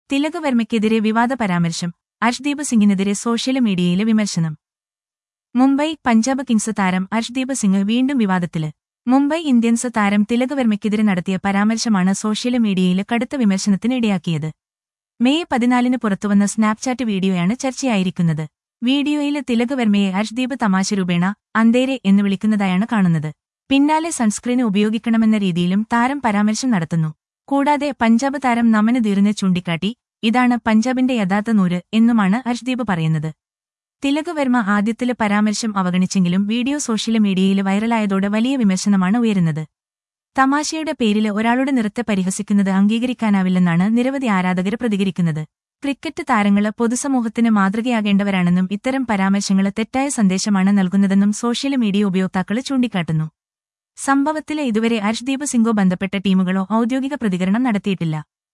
തിലക് വർമ്മയ്ക്കെതിരെ വിവാദ പരാമർശം അർഷ്ദീപ് സിംഗിനെതിരെ സോഷ്യൽ മീഡിയയിലെ വിമർശനം മുംബൈ പഞ്ചാബ് കിങ്സ് താരം അർഷ്ദീപ് സിംഗ് വീണ്ടും വിവാദത്തില് മുംബൈ ഇന്ത്യൻസ് താരം തിലക് വർമ്മയ്ക്കെതിരെ നടത്തിയ പരാമർശമാണ് സോഷ്യൽ മീഡിയയിൽ കടുത്ത വിമർശനത്തിന് ഇടയാക്കിയത് മെയ് പതിനാലിന് പുറത്തുവന്ന സ്നാപ്ചാറ്റ് വീഡിയോയാണ് ചർച്ചയായിരിക്കുന്നത് വീഡിയോയിൽ തിലക് വർമ്മയെ അർഷ്ദീപ് തമാശ രൂപേണ അന്തേരെ എന്ന് വിളിക്കുന്നതായാണ് കാണുന്നത് പിന്നാലെ സൺസ്ക്രീൻ ഉപയോഗിക്കണമെന്ന രീതിയിലും താരം പരാമർശം നടത്തുന്നു കൂടാതെ പഞ്ചാബ് താരം നമന് ദീറിനെ ചൂണ്ടിക്കാട്ടി ഇതാണ് പഞ്ചാബിന്റെ യഥാർത്ഥ നൂര് എന്നുമാണ് അർഷ്ദീപ് പറയുന്നത് തിലക് വർമ്മ ആദ്യത്തിലെ പരാമർശം അവഗണിച്ചെങ്കിലും വീഡിയോ സോഷ്യൽ മീഡിയയിൽ വൈറലായതോടെ വലിയ വിമർശനമാണ് ഉയരുന്നത് തമാശയുടെ പേരിൽ ഒരാളുടെ നിറത്തെ പരിഹസിക്കുന്നത് അംഗീകരിക്കാനാവില്ലെന്നാണ് നിരവധി ആരാധകർ പ്രതികരിക്കുന്നത് ക്രിക്കറ്റ് താരങ്ങള് പൊതുസമൂഹത്തിന് മാതൃകയാകേണ്ടവരാണെന്നും ഇത്തരം പരാമർശങ്ങൾ തെറ്റായ സന്ദേശമാണ് നൽകുന്നതെന്നും സോഷ്യൽ മീഡിയ ഉപയോക്താക്കൾ ചൂണ്ടിക്കാട്ടുന്നു സംഭവത്തിലെ ഇതുവരെ അർഷ്ദീപ് സിംഗോ ബന്ധപ്പെട്ട ടീമുകളോ ഔദ്യോഗിക പ്രതികരണം നടത്തിയിട്ടില്ല